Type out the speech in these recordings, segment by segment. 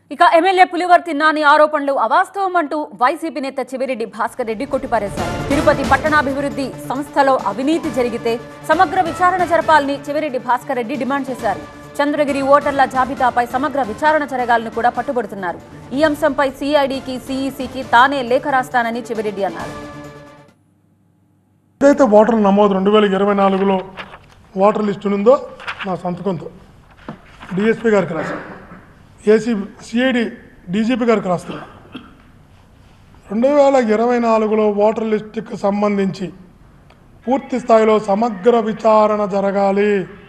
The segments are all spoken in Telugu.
ఇక ఎమ్మెల్యే పులివర్తి నాని ఆరోపణలు అవాస్తవం అంటూ వైసీపీ నేత చెవిరెడ్డి భాస్కర్ రెడ్డి కొట్టిపారేశారు తిరుపతి పట్టణాభివృద్ధి సంస్థలో అవినీతి జరిగితే సమగ్ర విచారణ జరపాలని చెవిరెడ్డి భాస్కర్ రెడ్డి డిమాండ్ చేశారు చంద్రగిరి ఓటర్ల జాబితాపై సమగ్ర విచారణ జరగాలని కూడా పట్టుబడుతున్నారు ఈ అంశంపై సిఐడికి సిఈసికి తానే లేఖ రాస్తానని చెవిరెడ్డి అన్నారు ఏదైతే ఓటర్ నమోదు రెండు వేల ఇరవై నాలుగులో ఓటర్ లిస్ట్ ఉందో నా సంతకంతో డిఎస్పీ గారికి రాశాను ఏసీ సిఐడి డీజీపీ గారికి రాస్తున్నా రెండు వేల ఇరవై నాలుగులో ఓటర్ లిస్టుకు సంబంధించి పూర్తి స్థాయిలో సమగ్ర విచారణ జరగాలి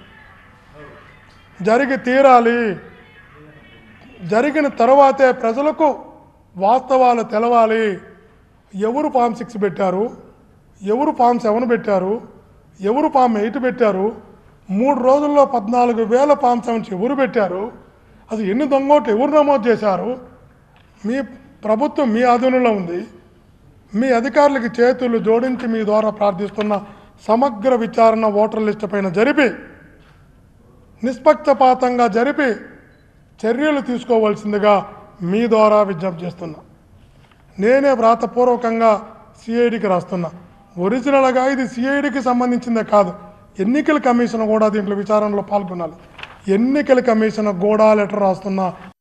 జరిగి తీరాలి జరిగిన తర్వాతే ప్రజలకు వాస్తవాలు తెలవాలి ఎవరు ఫామ్ సిక్స్ పెట్టారు ఎవరు ఫామ్ సెవెన్ పెట్టారు ఎవరు ఫామ్ ఎయిట్ పెట్టారు మూడు రోజుల్లో పద్నాలుగు వేల ఫామ్ సెవెన్స్ ఎవరు పెట్టారు అసలు ఎన్ని దొంగోట్లు ఎవరు నమోదు చేశారు మీ ప్రభుత్వం మీ ఆధీనంలో ఉంది మీ అధికారులకి చేతులు జోడించి మీ ద్వారా ప్రార్థిస్తున్న సమగ్ర విచారణ ఓటర్ లిస్టు పైన జరిపి నిష్పక్షపాతంగా జరిపి చర్యలు తీసుకోవాల్సిందిగా మీ ద్వారా విజ్ఞప్తి చేస్తున్నా నేనే వ్రాతపూర్వకంగా సిఐడికి రాస్తున్నా ఒరిజినల్గా ఇది సిఐడికి సంబంధించిందే కాదు ఎన్నికల కమిషన్ కూడా దీంట్లో విచారణలో పాల్గొనాలి ఎన్నికల కమిషన్ కూడా లెటర్ రాస్తున్నా